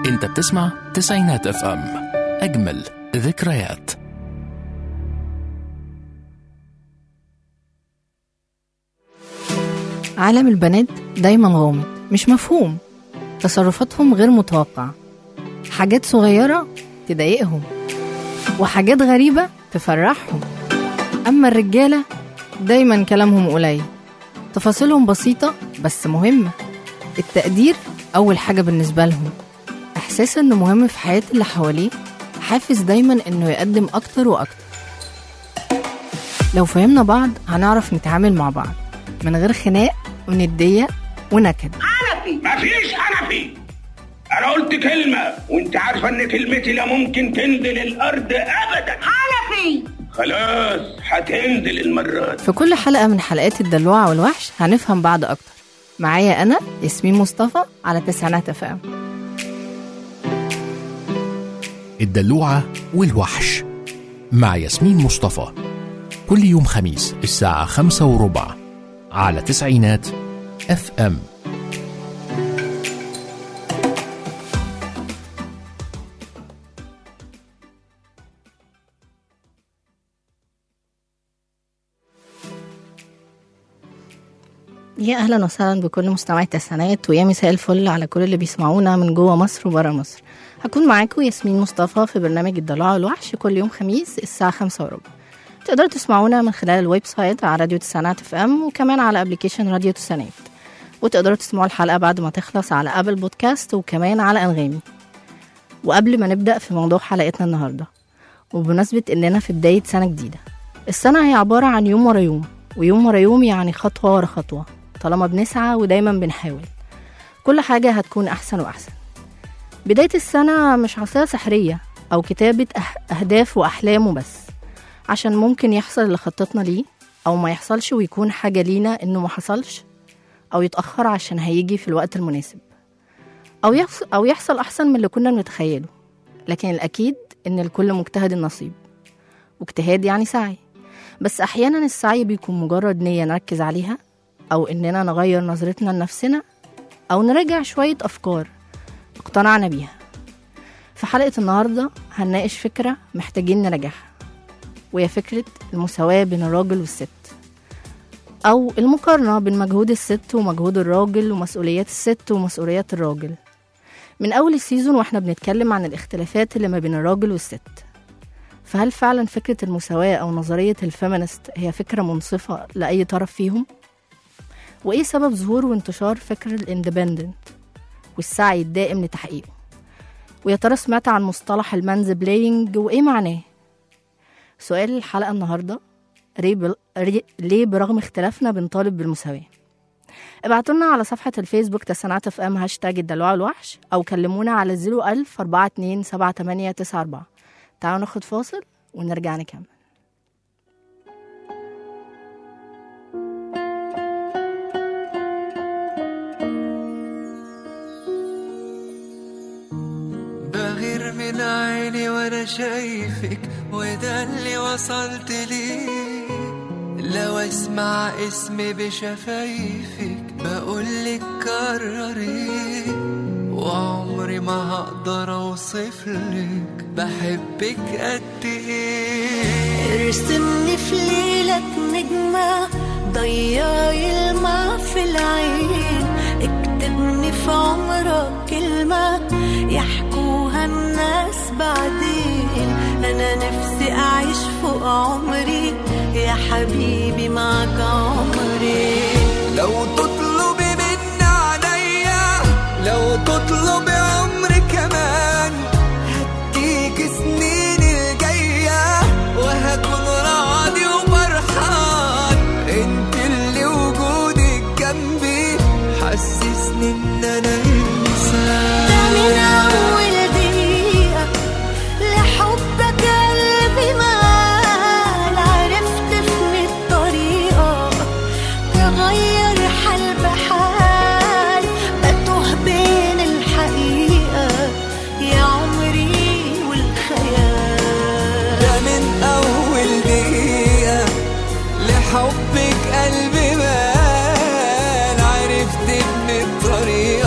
انت بتسمع تسعينات اف ام اجمل ذكريات عالم البنات دايما غامض مش مفهوم تصرفاتهم غير متوقعة حاجات صغيرة تضايقهم وحاجات غريبة تفرحهم أما الرجالة دايما كلامهم قليل تفاصيلهم بسيطة بس مهمة التقدير أول حاجة بالنسبة لهم إحساس إنه مهم في حياة اللي حواليه حافز دايما إنه يقدم أكتر وأكتر لو فهمنا بعض هنعرف نتعامل مع بعض من غير خناق وندية ونكد مفيش حنفي انا قلت كلمة وانت عارفة ان كلمتي لا ممكن تنزل الارض ابدا حنفي خلاص هتنزل المرة دي في كل حلقة من حلقات الدلوعة والوحش هنفهم بعض أكتر معايا أنا ياسمين مصطفى على تسعينات اف ام الدلوعة والوحش مع ياسمين مصطفى كل يوم خميس الساعة خمسة وربع على تسعينات اف ام يا أهلا وسهلا بكل مستمعي التسعينات ويا مساء الفل على كل اللي بيسمعونا من جوه مصر وبره مصر هكون معاكم ياسمين مصطفى في برنامج الدلوعة والوحش كل يوم خميس الساعة خمسة وربع تقدروا تسمعونا من خلال الويب سايت على راديو تسعينات اف ام وكمان على ابلكيشن راديو تسعينات وتقدروا تسمعوا الحلقة بعد ما تخلص على ابل بودكاست وكمان على انغامي وقبل ما نبدأ في موضوع حلقتنا النهاردة وبمناسبة إننا في بداية سنة جديدة السنة هي عبارة عن يوم ورا يوم ويوم ورا يوم يعني خطوة ورا خطوة طالما بنسعى ودايما بنحاول كل حاجة هتكون أحسن وأحسن بداية السنة مش عصاية سحرية أو كتابة أه- أهداف وأحلام وبس عشان ممكن يحصل اللي خططنا ليه أو ما يحصلش ويكون حاجة لينا إنه ما حصلش أو يتأخر عشان هيجي في الوقت المناسب أو يحصل, أو يحصل أحسن من اللي كنا بنتخيله لكن الأكيد إن الكل مجتهد النصيب واجتهاد يعني سعي بس أحيانا السعي بيكون مجرد نية نركز عليها أو إننا نغير نظرتنا لنفسنا أو نراجع شوية أفكار اقتنعنا بيها في حلقة النهاردة هنناقش فكرة محتاجين نراجعها وهي فكرة المساواة بين الراجل والست أو المقارنة بين مجهود الست ومجهود الراجل ومسؤوليات الست ومسؤوليات الراجل من أول السيزون واحنا بنتكلم عن الاختلافات اللي ما بين الراجل والست فهل فعلا فكرة المساواة أو نظرية الفيمينست هي فكرة منصفة لأي طرف فيهم؟ وإيه سبب ظهور وانتشار فكر الاندبندنت والسعي الدائم لتحقيقه؟ ويا ترى سمعت عن مصطلح المانز بلاينج وإيه معناه؟ سؤال الحلقة النهاردة ليه بل- ري- ليه برغم اختلافنا بنطالب بالمساواة؟ ابعتولنا على صفحة الفيسبوك تسعينات اف ام هاشتاج الدلوع الوحش أو كلمونا على 01000 42 78 94 تعالوا ناخد فاصل ونرجع نكمل بغير من عيني وانا شايفك وده اللي وصلت ليه لو اسمع اسمي بشفايفك بقولك كرري وعمري ما هقدر اوصفلك بحبك قد ايه ارسمني في ليلك نجمة ضيعي الماء في العين اكتبني في عمرك كلمة يحكوها الناس بعدين أنا نفسي أعيش فوق عمري يا حبيبي معك عمري لو تطلبي مني عليا لو تطلبي عمري كمان هديك سنين الجاية وهكون راضي وفرحان انت اللي وجودك جنبي حسسني ان انا انسان ده من أول دقيقة لحبك قلبي مال عرفت في الطريقة تغير حال بحال بتوه بين الحقيقة يا عمري والخيال ده من اول دقيقة لحبك قلبي مال عرفت ان الطريقة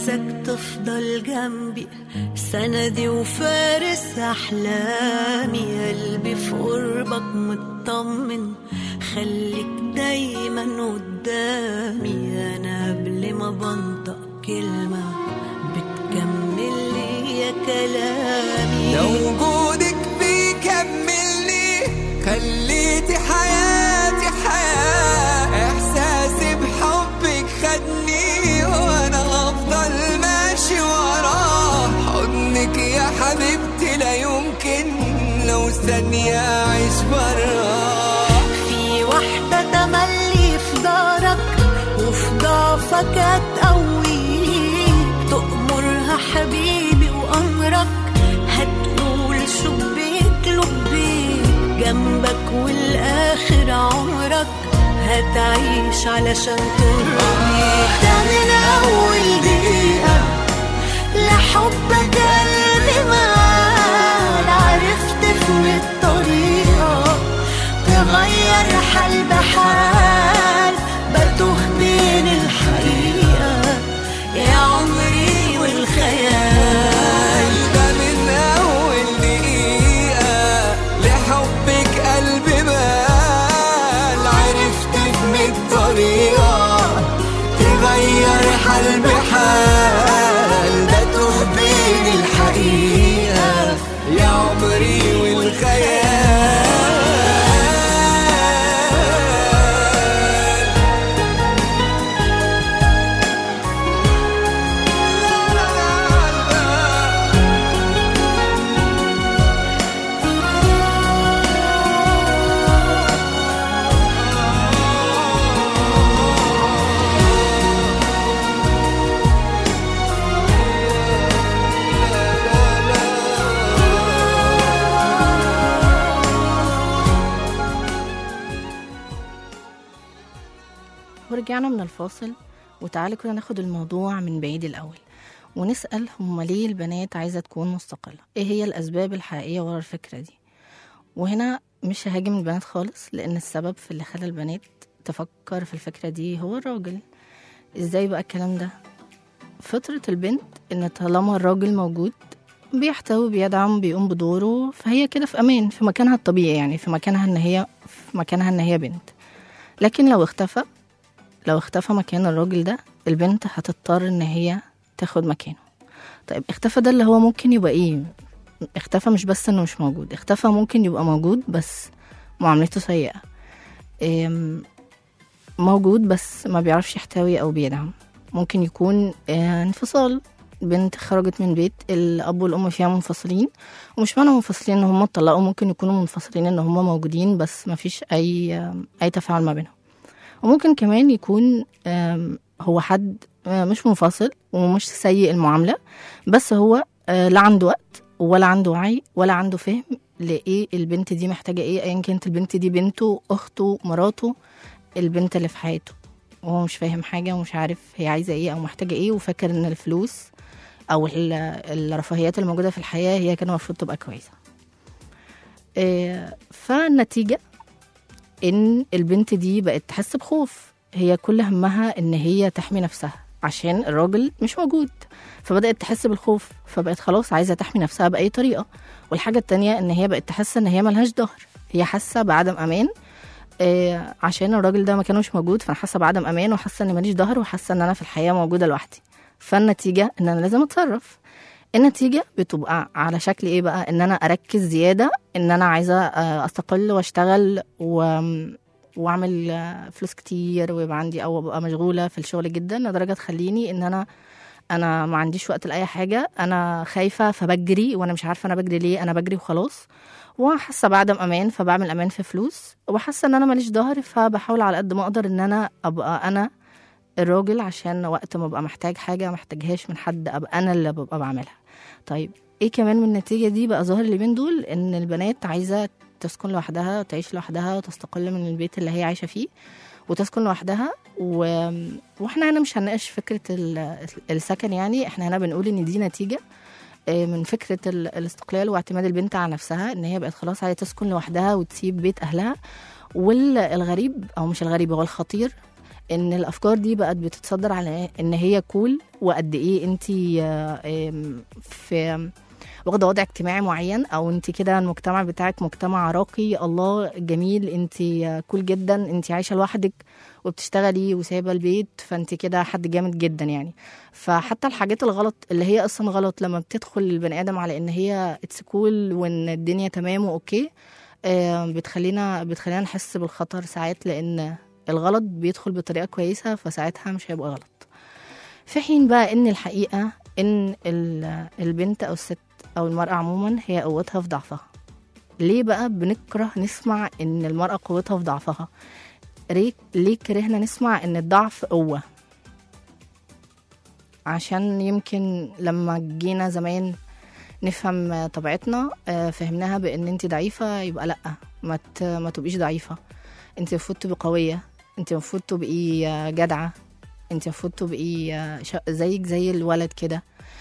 عايزك تفضل جنبي سندي وفارس أحلامي قلبي في قربك مطمن خليك دايما قدامي أنا قبل ما بنطق كلمة بتكمل لي كلامي لو وجودك بيكملني خليتي حياتي حياة إحساسي بحبك خدني وأنا هفضل ماشي وراه حضنك يا حبيبتي لا يمكن لو ثانية أعيش براه في واحدة تملي في دارك وفي ضعفك هتقويك تأمرها حبيبي وأمرك هتقول شبيك لبيك جنبك والآخر عمرك هتعيش علشان ترضيك ده من أول دقيقة لحبك قلبي مال عرفت في الطريقة تغير حال بحال بتوه بين الحقيقة يا عمري والخيال ده من أول دقيقة لحبك قلبي بال عرفت من الطريقة تغير حال بحال بتوه بين الحقيقة يا عمري والخيال ورجعنا من الفاصل وتعالى كده ناخد الموضوع من بعيد الأول ونسأل هما ليه البنات عايزة تكون مستقلة ايه هي الأسباب الحقيقية ورا الفكرة دي وهنا مش ههاجم البنات خالص لأن السبب في اللي خلى البنات تفكر في الفكرة دي هو الراجل ازاي بقى الكلام ده فطرة البنت ان طالما الراجل موجود بيحتوي بيدعم بيقوم بدوره فهي كده في امان في مكانها الطبيعي يعني في مكانها ان هي في مكانها ان هي بنت لكن لو اختفى لو اختفى مكان الراجل ده البنت هتضطر ان هي تاخد مكانه طيب اختفى ده اللي هو ممكن يبقى ايه اختفى مش بس انه مش موجود اختفى ممكن يبقى موجود بس معاملته سيئة ام، موجود بس ما بيعرفش يحتوي او بيدعم ممكن يكون اه، انفصال بنت خرجت من بيت الاب والام فيها منفصلين ومش معنى منفصلين ان هم اتطلقوا ممكن يكونوا منفصلين ان هم موجودين بس ما فيش اي اي تفاعل ما بينهم وممكن كمان يكون آم، هو حد آه، مش منفصل ومش سيء المعاملة بس هو آه، لا عنده وقت ولا عنده وعي ولا عنده فهم لإيه البنت دي محتاجة إيه أيا كانت البنت دي بنته أخته مراته البنت اللي في حياته وهو مش فاهم حاجة ومش عارف هي عايزة إيه أو محتاجة إيه وفاكر إن الفلوس أو ال- الرفاهيات الموجودة في الحياة هي كان المفروض تبقى كويسة آه، فالنتيجة ان البنت دي بقت تحس بخوف هي كل همها ان هي تحمي نفسها عشان الراجل مش موجود فبدأت تحس بالخوف فبقت خلاص عايزة تحمي نفسها بأي طريقة والحاجة التانية ان هي بقت تحس ان هي ملهاش ظهر هي حاسة بعدم امان آه عشان الراجل ده ما كانوش موجود فانا حاسة بعدم امان وحاسة ان ماليش ظهر وحاسة ان انا في الحياة موجودة لوحدي فالنتيجة ان انا لازم اتصرف النتيجة بتبقى على شكل ايه بقى ان انا اركز زيادة ان انا عايزة آه، استقل واشتغل و... واعمل آه، فلوس كتير ويبقى عندي او ابقى مشغولة في الشغل جدا لدرجة تخليني ان انا انا ما عنديش وقت لاي حاجة انا خايفة فبجري وانا مش عارفة انا بجري ليه انا بجري وخلاص وحاسة بعدم امان فبعمل امان في فلوس وحاسة ان انا ماليش ظهر فبحاول على قد ما اقدر ان انا ابقى انا الراجل عشان وقت ما ابقى محتاج حاجة محتاجهاش من حد ابقى انا اللي ببقى بعملها طيب ايه كمان من النتيجة دي بقى ظاهر اليومين دول ان البنات عايزة تسكن لوحدها وتعيش لوحدها وتستقل من البيت اللي هي عايشة فيه وتسكن لوحدها و... واحنا هنا مش هنناقش فكرة ال... السكن يعني احنا هنا بنقول ان دي نتيجة آه، من فكرة ال... الاستقلال واعتماد البنت على نفسها ان هي بقت خلاص عايزة تسكن لوحدها وتسيب بيت اهلها والغريب او مش الغريب هو الخطير ان الافكار دي بقت بتتصدر على ان هي كول وقد ايه انت في واخده وضع اجتماعي معين او انت كده المجتمع بتاعك مجتمع راقي الله جميل انت كول جدا انت عايشه لوحدك وبتشتغلي وسايبه البيت فانت كده حد جامد جدا يعني فحتى الحاجات الغلط اللي هي اصلا غلط لما بتدخل البني ادم على ان هي اتس كول وان الدنيا تمام واوكي آه، بتخلينا بتخلينا نحس بالخطر ساعات لان الغلط بيدخل بطريقه كويسه فساعتها مش هيبقى غلط في حين بقى ان الحقيقه ان ال- البنت او الست او المراه عموما هي قوتها في ضعفها ليه بقى بنكره نسمع ان المراه قوتها في ضعفها ليه ليه كرهنا نسمع ان الضعف قوه عشان يمكن لما جينا زمان نفهم طبيعتنا آه، فهمناها بان انت ضعيفه يبقى لا ما ت- ما تبقيش ضعيفه انت المفروض تبقي قويه انت المفروض تبقي آه، جدعه انت المفروض تبقي آه، ش- زيك زي الولد كده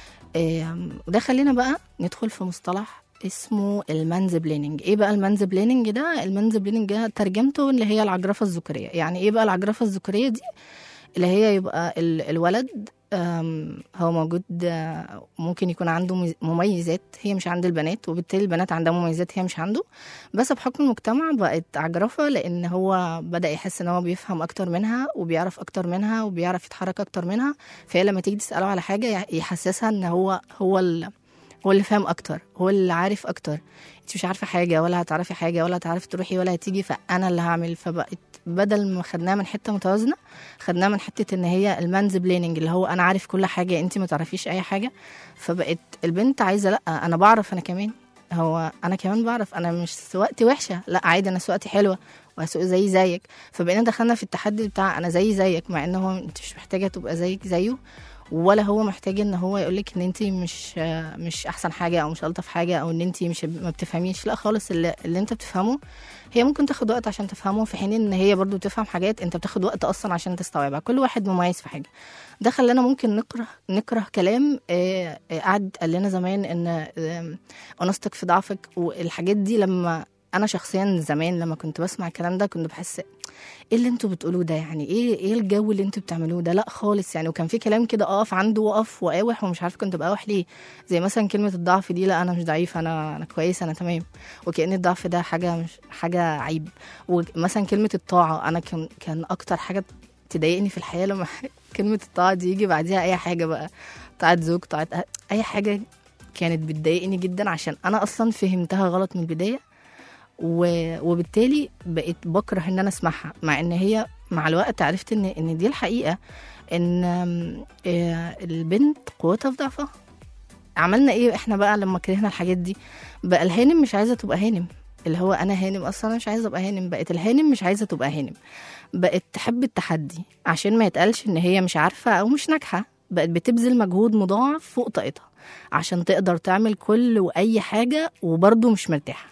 آم، وده خلينا بقى ندخل في مصطلح اسمه المانز بليننج ايه بقى المانز بليننج ده المانز بليننج ده ترجمته اللي هي العجرفه الذكوريه يعني ايه بقى العجرفه الذكوريه دي اللي هي يبقى ال- الولد أم، هو موجود آه، ممكن يكون عنده مز- مميزات هي مش عند البنات وبالتالي البنات عندها مميزات هي مش عنده بس بحكم المجتمع بقت عجرفة لأن هو بدأ يحس إن هو بيفهم أكتر منها وبيعرف أكتر منها وبيعرف يتحرك أكتر منها فهي لما تيجي تسأله على حاجة يح- يحسسها إن هو هو ال- هو اللي فاهم أكتر هو اللي عارف أكتر انت مش عارفة حاجة ولا هتعرفي حاجة ولا هتعرفي تروحي ولا هتيجي فأنا اللي هعمل فبقت بدل ما خدناها من حتة متوازنة خدناها من حته ان هي المانز بليننج اللي هو انا عارف كل حاجه انت ما تعرفيش اي حاجه فبقت البنت عايزه لا انا بعرف انا كمان هو انا كمان بعرف انا مش سواقتي وحشه لا عادي انا سواقتي حلوه وهسوق زي زيك فبقينا دخلنا في التحدي بتاع انا زي زيك مع ان هو انت مش محتاجه تبقى زيك زيه ولا هو محتاج ان هو يقولك ان انت مش مش احسن حاجه او مش الطف حاجه او ان انت مش ما بتفهميش لا خالص اللي, اللي انت بتفهمه هي ممكن تاخد وقت عشان تفهمه في حين ان هي برضو بتفهم حاجات انت بتاخد وقت اصلا عشان تستوعبها كل واحد مميز في حاجه ده خلانا ممكن نكره نكره كلام آه، آه، قعد قال لنا زمان ان آه، اناثتك في ضعفك والحاجات دي لما انا شخصيا زمان لما كنت بسمع الكلام ده كنت بحس ايه اللي انتوا بتقولوه ده يعني ايه ايه الجو اللي انتوا بتعملوه ده لا خالص يعني وكان في كلام كده اقف عنده واقف واقاوح ومش عارفه كنت بقاوح ليه زي مثلا كلمه الضعف دي لا انا مش ضعيف انا انا كويس انا تمام وكأن الضعف ده حاجه مش حاجه عيب ومثلا كلمه الطاعه انا كان كان اكتر حاجه تضايقني في الحياه لما كلمه الطاعه دي يجي بعديها اي حاجه بقى طاعه زوج طاعه أهل، اي حاجه كانت بتضايقني جدا عشان انا اصلا فهمتها غلط من البدايه و... وبالتالي بقيت بكره ان انا اسمعها مع ان هي مع الوقت عرفت ان ان دي الحقيقه ان آم، آه، البنت قوتها في ضعفها عملنا ايه احنا بقى لما كرهنا الحاجات دي بقى الهانم مش عايزه تبقى هانم اللي هو انا هانم اصلا أنا مش عايزه ابقى هانم بقت الهانم مش عايزه تبقى هانم بقت تحب التحدي عشان ما يتقالش ان هي مش عارفه او مش ناجحه بقت بتبذل مجهود مضاعف فوق طاقتها عشان تقدر تعمل كل واي حاجه وبرضه مش مرتاحه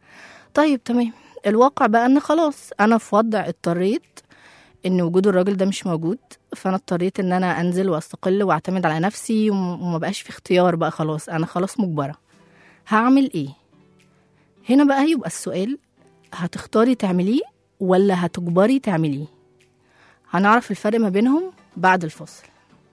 طيب تمام الواقع بقى ان خلاص انا في وضع اضطريت ان وجود الراجل ده مش موجود فانا اضطريت ان انا انزل واستقل واعتمد على نفسي وم- وما بقاش في اختيار بقى خلاص انا خلاص مجبره هعمل ايه هنا بقى يبقى السؤال هتختاري تعمليه ولا هتجبري تعمليه هنعرف الفرق ما بينهم بعد الفاصل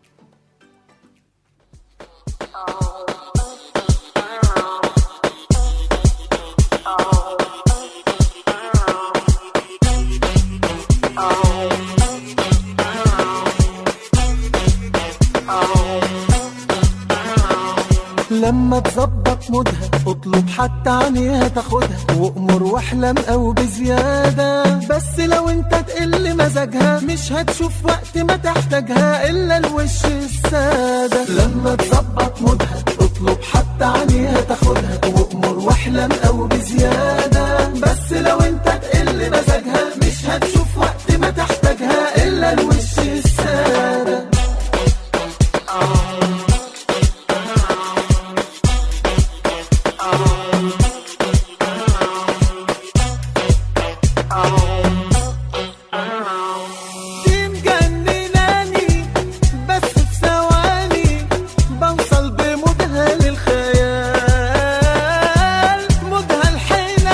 لما تظبط مودها اطلب حتى عينيها تاخدها وامر واحلم او بزيادة بس لو انت تقل مزاجها مش هتشوف وقت ما تحتاجها الا الوش السادة لما تظبط مودها اطلب حتى عينيها تاخدها وامر واحلم او بزيادة بس لو انت تقل مزاجها مش هتشوف وقت ما تحتاجها الا الوش السادة دي مجنناني بس في ثواني بوصل بمودها للخيال مودها الحنين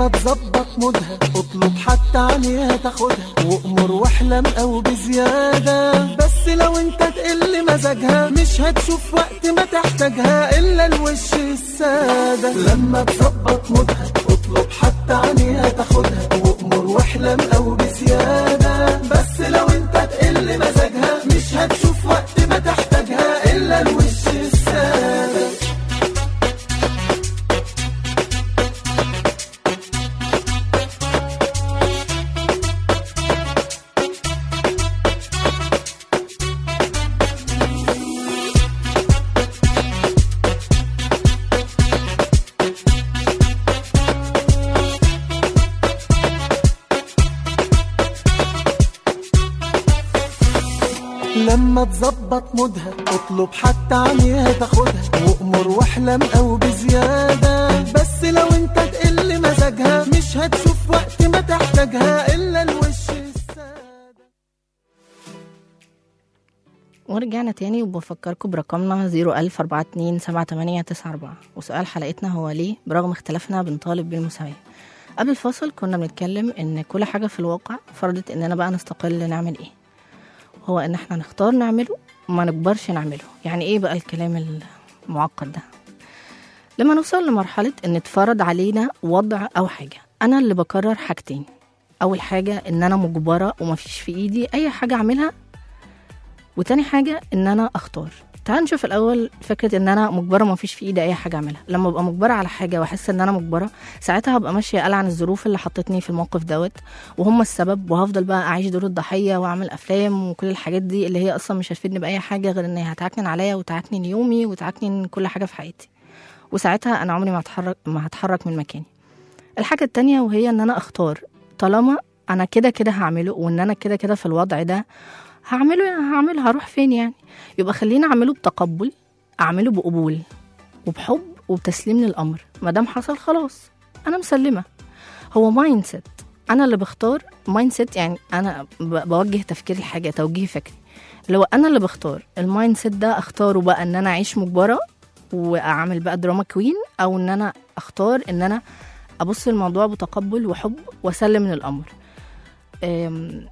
لما تظبط مودها اطلب حتى عليها تاخدها وامر واحلم او بزيادة بس لو انت تقل مزاجها مش هتشوف وقت ما تحتاجها الا الوش السادة لما تظبط مودها اطلب حتى عليها تاخدها وامر واحلم او بزيادة بس لو انت تقل مزاجها مش هتشوف وقت ما تحتاجها الا الوش السادة لما تظبط مودها اطلب حتى عليها تاخدها وامر واحلم او بزيادة بس لو انت تقل مزاجها مش هتشوف وقت ما تحتاجها الا الوش السادة ورجعنا تاني وبفكركم برقمنا 010427894 وسؤال حلقتنا هو ليه برغم اختلافنا بنطالب بالمساواة قبل الفاصل كنا بنتكلم ان كل حاجة في الواقع فرضت اننا بقى نستقل نعمل ايه هو ان احنا نختار نعمله وما نكبرش نعمله يعني ايه بقى الكلام المعقد ده لما نوصل لمرحلة ان اتفرض علينا وضع او حاجة انا اللي بقرر حاجتين اول حاجة ان انا مجبرة ومفيش في ايدي اي حاجة اعملها وتاني حاجة إن أنا أختار تعال نشوف الأول فكرة إن أنا مجبرة ما فيش في إيدي أي حاجة أعملها لما أبقى مجبرة على حاجة وأحس إن أنا مجبرة ساعتها هبقى ماشية قلع عن الظروف اللي حطتني في الموقف دوت وهم السبب وهفضل بقى أعيش دور الضحية وأعمل أفلام وكل الحاجات دي اللي هي أصلا مش هتفيدني بأي حاجة غير إن هي هتعكنن عليا وتعكنن يومي وتعكنن كل حاجة في حياتي وساعتها أنا عمري ما هتحرك ما هتحرك من مكاني الحاجة التانية وهي إن أنا أختار طالما أنا كده كده هعمله وإن أنا كده كده في الوضع ده هعمله يعني هعمله هروح فين يعني يبقى خليني اعمله بتقبل اعمله بقبول وبحب وبتسليم للامر ما دام حصل خلاص انا مسلمه هو مايند سيت انا اللي بختار مايند سيت يعني انا ب- بوجه تفكير الحاجه توجيه فكري اللي هو انا اللي بختار المايند سيت ده اختاره بقى ان انا اعيش مجبره واعمل بقى دراما كوين او ان انا اختار ان انا ابص الموضوع بتقبل وحب واسلم للامر أم،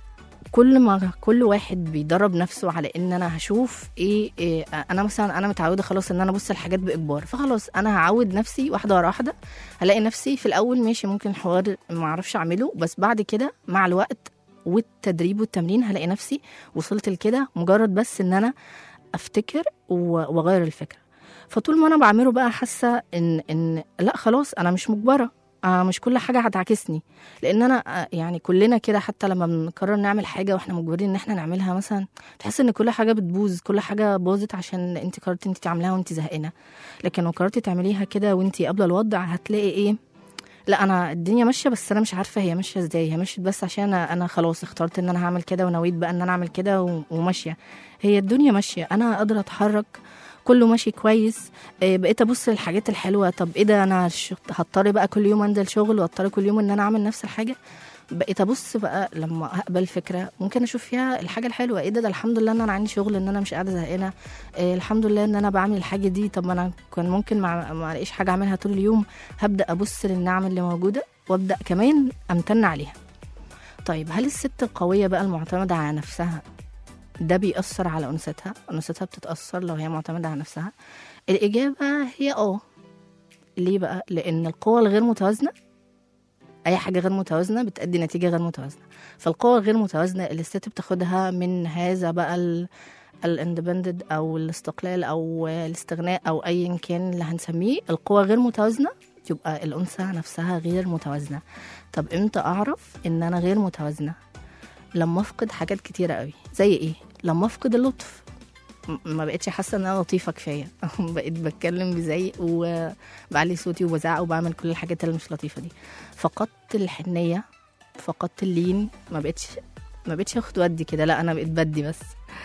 كل ما كل واحد بيدرب نفسه على ان انا هشوف ايه, إيه انا مثلا انا متعوده خلاص ان انا ابص الحاجات باجبار فخلاص انا هعود نفسي واحده ورا واحده هلاقي نفسي في الاول ماشي ممكن حوار ما اعرفش اعمله بس بعد كده مع الوقت والتدريب والتمرين هلاقي نفسي وصلت لكده مجرد بس ان انا افتكر و- واغير الفكره فطول ما انا بعمله بقى حاسه ان ان لا خلاص انا مش مجبره آه مش كل حاجه هتعكسني لان انا آه، يعني كلنا كده حتى لما بنقرر نعمل حاجه واحنا مجبرين ان احنا نعملها مثلا تحس ان كل حاجه بتبوظ كل حاجه باظت عشان انت قررتي انت تعمليها وانت زهقانه لكن لو قررتي تعمليها كده وانت قابله الوضع هتلاقي ايه لا انا الدنيا ماشيه بس انا مش عارفه هي ماشيه ازاي هي مشيت بس عشان انا أنا خلاص اخترت ان انا هعمل كده ونويت بقى ان انا اعمل كده و- وماشيه هي الدنيا ماشيه انا قادره اتحرك كله ماشي كويس إيه، بقيت ابص للحاجات الحلوه طب ايه ده انا ش- هضطر بقى كل يوم انزل شغل واضطر كل يوم ان انا اعمل نفس الحاجه بقيت ابص بقى لما اقبل فكره ممكن اشوف فيها الحاجه الحلوه ايه ده ده الحمد لله ان انا عندي شغل ان انا مش قاعده زهقانه إيه الحمد لله ان انا بعمل الحاجه دي طب ما انا كان ممكن ما ما الاقيش حاجه اعملها طول اليوم هبدا ابص للنعم اللي موجوده وابدا كمان امتن عليها طيب هل الست القويه بقى المعتمده على نفسها ده بيأثر على أنوثتها أنوثتها بتتأثر لو هي معتمدة على نفسها الإجابة هي آه ليه بقى؟ لأن القوة الغير متوازنة أي حاجة غير متوازنة بتأدي نتيجة غير متوازنة فالقوة الغير متوازنة اللي الست بتاخدها من هذا بقى ال الاندبندد أو الاستقلال أو الاستغناء أو أيا كان اللي هنسميه القوة غير متوازنة يبقى الأنثى نفسها غير متوازنة طب إمتى أعرف إن أنا غير متوازنة؟ لما افقد حاجات كتيرة قوي زي ايه لما افقد اللطف م- ما بقتش حاسه ان انا لطيفه كفايه بقيت بتكلم بزعيق وبعلي صوتي وبزعق وبعمل كل الحاجات اللي مش لطيفه دي فقدت الحنيه فقدت اللين ما بقتش ما بقتش اخد ودي كده لا انا بقيت بدي بس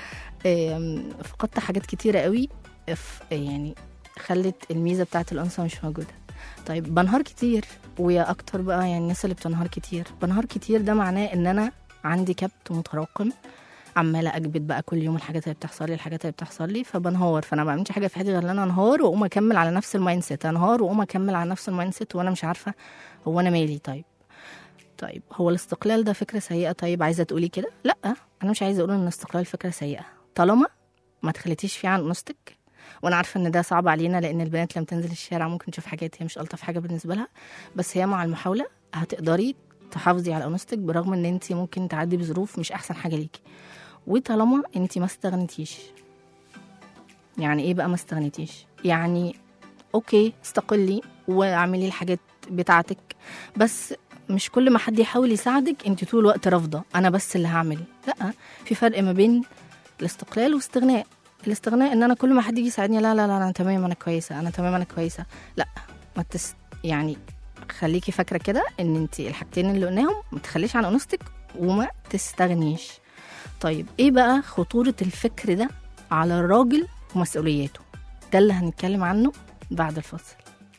آم، فقدت حاجات كتيره قوي ف- يعني خلت الميزه بتاعت الانثى مش موجوده طيب بنهار كتير ويا اكتر بقى يعني الناس اللي بتنهار كتير بنهار كتير ده معناه ان انا عندي كبت متراكم عماله اجبد بقى كل يوم الحاجات اللي بتحصل لي الحاجات اللي بتحصل لي فبنهار فانا ما بعملش حاجه في حياتي غير ان انا انهار واقوم اكمل على نفس المايند سيت انهار واقوم اكمل على نفس المايند سيت وانا مش عارفه هو انا مالي طيب طيب هو الاستقلال ده فكره سيئه طيب عايزه تقولي كده لا انا مش عايزه اقول ان الاستقلال فكره سيئه طالما ما تخليتيش فيه عن انوثتك وانا عارفه ان ده صعب علينا لان البنات لما تنزل الشارع ممكن تشوف حاجات هي مش الطف حاجه بالنسبه لها بس هي مع المحاوله هتقدري تحافظي على انوثتك برغم ان انت ممكن تعدي بظروف مش احسن حاجه ليكي وطالما انت ما استغنيتيش يعني ايه بقى ما استغنيتيش يعني اوكي استقلي واعملي الحاجات بتاعتك بس مش كل ما حد يحاول يساعدك انت طول الوقت رافضه انا بس اللي هعمل لا في فرق ما بين الاستقلال والاستغناء الاستغناء ان انا كل ما حد يجي يساعدني لا لا لا انا تمام انا كويسه انا تمام انا كويسه لا ما تس يعني خليكي فاكره كده ان انت الحاجتين اللي قلناهم ما تخليش عن انوثتك وما تستغنيش طيب ايه بقى خطوره الفكر ده على الراجل ومسؤولياته ده اللي هنتكلم عنه بعد الفاصل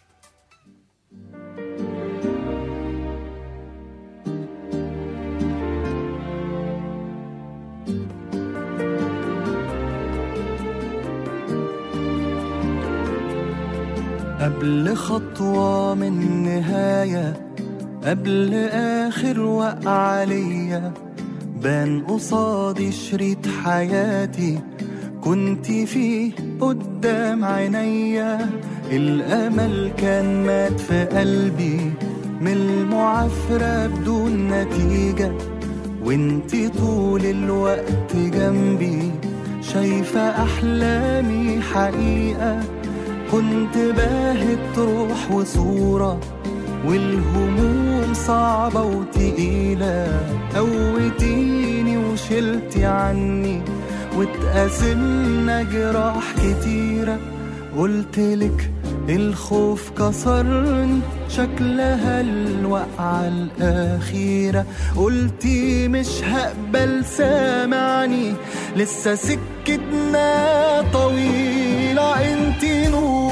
قبل خطوة من نهاية قبل آخر وقعة ليا بان قصادي شريط حياتي كنت فيه قدام عينيا الأمل كان مات في قلبي من المعافرة بدون نتيجة وانتي طول الوقت جنبي شايفة أحلامي حقيقة كنت باهت روح وصورة والهموم صعبة وتقيلة قوتيني وشلتي عني واتقاسمنا جراح كتيرة قلتلك الخوف كسرني شكلها الوقعة الأخيرة قلتي مش هقبل سامعني لسه سكتنا طويلة انتي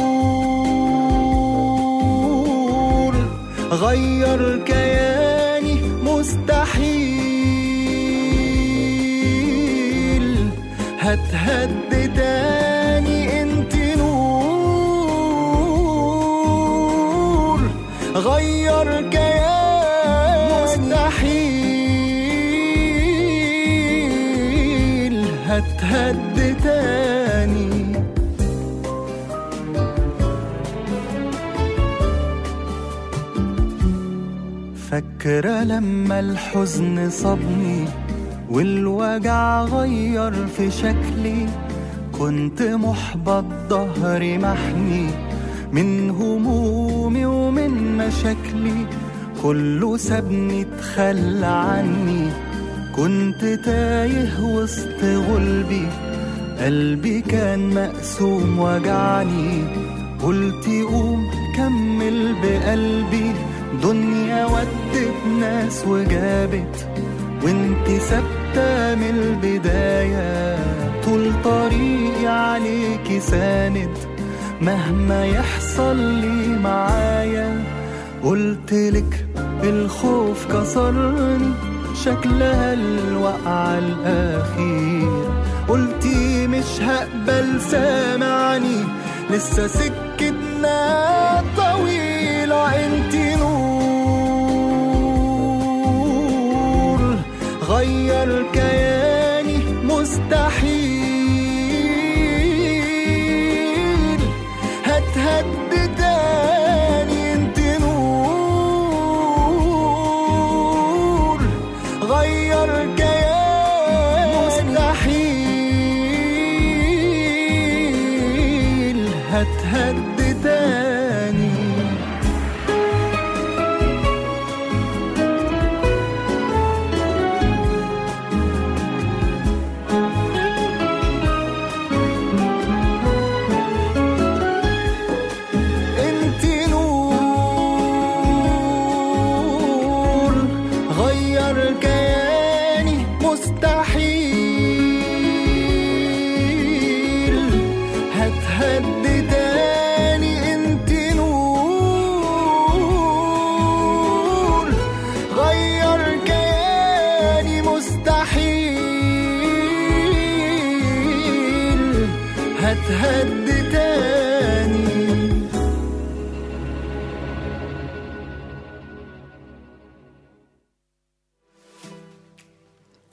نور غير كياني مستحيل هتهد تاني انتي نور غير كياني مستحيل هتهد تاني فاكرة لما الحزن صابني والوجع غير في شكلي كنت محبط ظهري محني من همومي ومن مشاكلي كله سابني اتخلى عني كنت تايه وسط غلبي قلبي كان مقسوم وجعني قلت قوم كمل بقلبي دنيا ودت ناس وجابت وانت ثابتة من البداية طول طريقي عليكي ساند مهما يحصل لي معايا قلتلك الخوف كسرني شكلها الوقعة الأخير قلتي مش هقبل سامعني لسه سكتنا طويلة انتي نور غير كياني مستحيل هتهد تاني انتي نور غير كياني مستحيل هتهد تاني انت نور غير كياني مستحيل هتهد تاني انت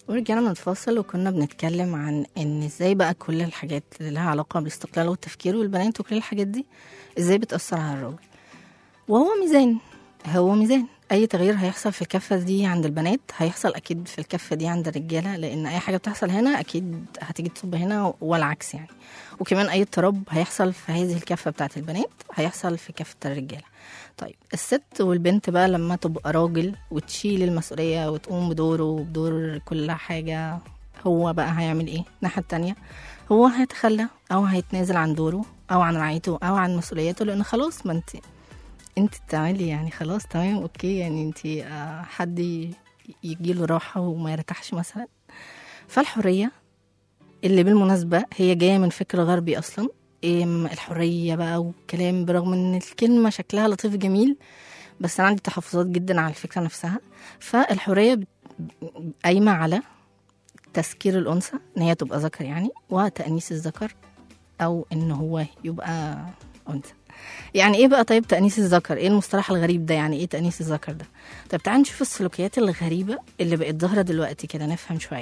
ورجعنا من الفاصل وكنا بنتكلم عن ان ازاي بقى كل الحاجات اللي لها علاقة بالاستقلال والتفكير والبنات وكل الحاجات دي ازاي بتأثر على الراجل وهو ميزان هو ميزان اي تغيير هيحصل في الكفة دي عند البنات هيحصل اكيد في الكفة دي عند الرجالة لان اي حاجة بتحصل هنا اكيد هتيجي تصب هنا والعكس يعني وكمان اي اضطراب هيحصل في هذه الكفة بتاعت البنات هيحصل في كفة الرجالة طيب الست والبنت بقى لما تبقى راجل وتشيل المسؤولية وتقوم بدوره وبدور كل حاجة هو بقى هيعمل ايه الناحية التانية هو هيتخلى او هيتنازل عن دوره او عن رعايته او عن مسؤولياته لان خلاص ما انت انت بتعملي يعني خلاص تمام اوكي يعني انت آه، حد ي- يجيله راحة وما يرتاحش مثلا فالحرية اللي بالمناسبة هي جاية من فكر غربي أصلا إيه م- الحرية بقى والكلام برغم إن الكلمة شكلها لطيف جميل بس أنا عندي تحفظات جدا على الفكرة نفسها فالحرية بت- قايمة على تسكير الأنثى إن هي تبقى ذكر يعني وتأنيس الذكر أو إن هو يبقى أنثى يعني ايه بقى طيب تأنيس الذكر ايه المصطلح الغريب ده يعني ايه تأنيس الذكر ده طيب تعالى نشوف السلوكيات الغريبة اللي بقت ظاهرة دلوقتي كده نفهم شوية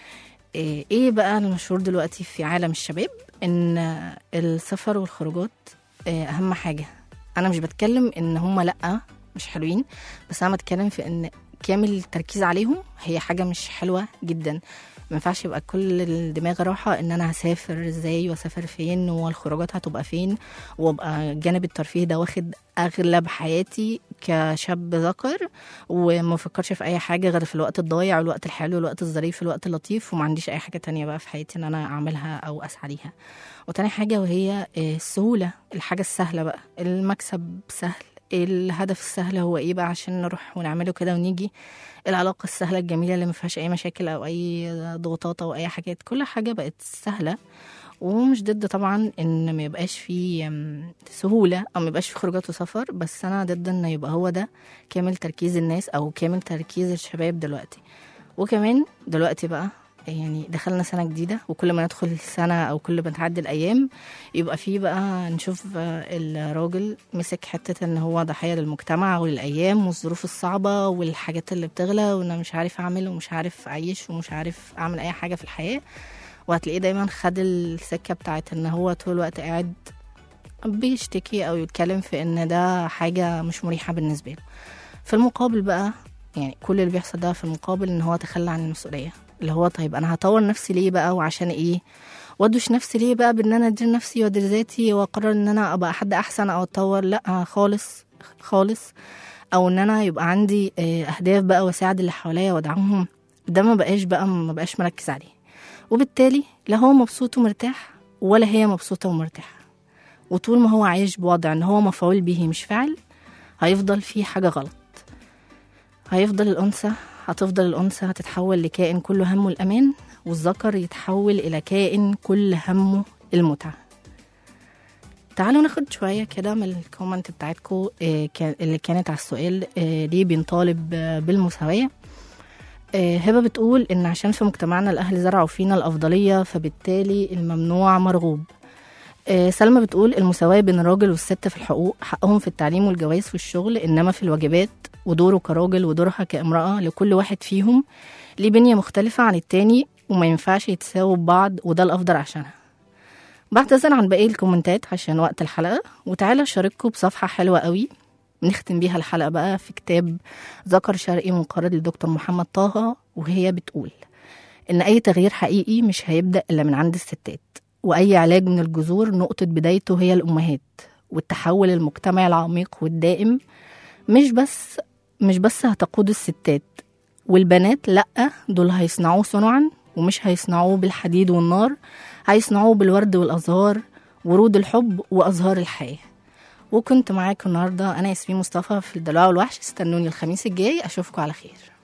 ايه إيه بقى المشهور دلوقتي في عالم الشباب ان السفر والخروجات إيه اهم حاجة انا مش بتكلم ان هم لا مش حلوين بس انا بتكلم في ان كامل التركيز عليهم هي حاجة مش حلوة جدا ما ينفعش يبقى كل الدماغ راحة ان انا هسافر ازاي واسافر فين والخروجات هتبقى فين وابقى الجانب الترفيهي ده واخد اغلب حياتي كشاب ذكر وما بفكرش في اي حاجه غير في الوقت الضايع والوقت الحلو والوقت الظريف والوقت اللطيف وما عنديش اي حاجه تانية بقى في حياتي ان انا اعملها او اسعى ليها وتاني حاجه وهي آه، السهوله الحاجه السهله بقى المكسب سهل الهدف السهل هو ايه بقى عشان نروح ونعمله كده ونيجي العلاقه السهله الجميله اللي ما فيهاش اي مشاكل او اي ضغوطات او اي حاجات كل حاجه بقت سهله ومش ضد طبعا ان ما يبقاش في أم، سهوله او ما يبقاش في خروجات وسفر بس انا ضد ان يبقى هو ده كامل تركيز الناس او كامل تركيز الشباب دلوقتي وكمان دلوقتي بقى يعني دخلنا سنة جديدة وكل ما ندخل سنة أو كل ما تعدي الأيام يبقى فيه بقى نشوف آه، الراجل مسك حتة إن هو ضحية للمجتمع وللأيام والظروف الصعبة والحاجات اللي بتغلى وأنا مش عارف أعمل ومش عارف أعيش ومش عارف أعمل أي حاجة في الحياة وهتلاقيه دايما خد السكة بتاعت إن هو طول الوقت قاعد بيشتكي أو يتكلم في إن ده حاجة مش مريحة بالنسبة له في المقابل بقى يعني كل اللي بيحصل ده في المقابل ان هو تخلى عن المسؤوليه اللي هو طيب انا هطور نفسي ليه بقى وعشان ايه وادوش نفسي ليه بقى بان انا ادير نفسي وادير ذاتي واقرر ان انا ابقى حد احسن او اتطور لا خالص خالص او ان انا يبقى عندي آه، اهداف بقى واساعد اللي حواليا وادعمهم ده ما بقاش بقى ما بقاش مركز عليه وبالتالي لا هو مبسوط ومرتاح ولا هي مبسوطه ومرتاحه وطول ما هو عايش بوضع ان هو مفعول به مش فاعل هيفضل فيه حاجه غلط هيفضل الأنثى هتفضل الأنثى هتتحول لكائن كله همه الأمان والذكر يتحول إلى كائن كل همه المتعة تعالوا ناخد شوية كده من الكومنت بتاعتكم اللي كانت على السؤال آه، ليه بنطالب آه، بالمساواة آه، هبة بتقول إن عشان في مجتمعنا الأهل زرعوا فينا الأفضلية فبالتالي الممنوع مرغوب آه، سلمى بتقول المساواة بين الراجل والست في الحقوق حقهم في التعليم والجواز في الشغل إنما في الواجبات ودوره كراجل ودورها كامرأة لكل واحد فيهم ليه بنية مختلفة عن التاني وما ينفعش يتساووا ببعض وده الأفضل عشانها بعتذر عن باقي الكومنتات عشان وقت الحلقة وتعالى أشارككم بصفحة حلوة قوي نختم بيها الحلقة بقى في كتاب ذكر شرقي منقرض للدكتور محمد طه وهي بتقول إن أي تغيير حقيقي مش هيبدأ إلا من عند الستات وأي علاج من الجذور نقطة بدايته هي الأمهات والتحول المجتمعي العميق والدائم مش بس مش بس هتقود الستات والبنات لأ دول هيصنعوه صنعا ومش هيصنعوه بالحديد والنار هيصنعوه بالورد والأزهار ورود الحب وأزهار الحياة وكنت معاكم النهاردة أنا ياسمين مصطفى في الدلوع والوحش استنوني الخميس الجاي أشوفكم على خير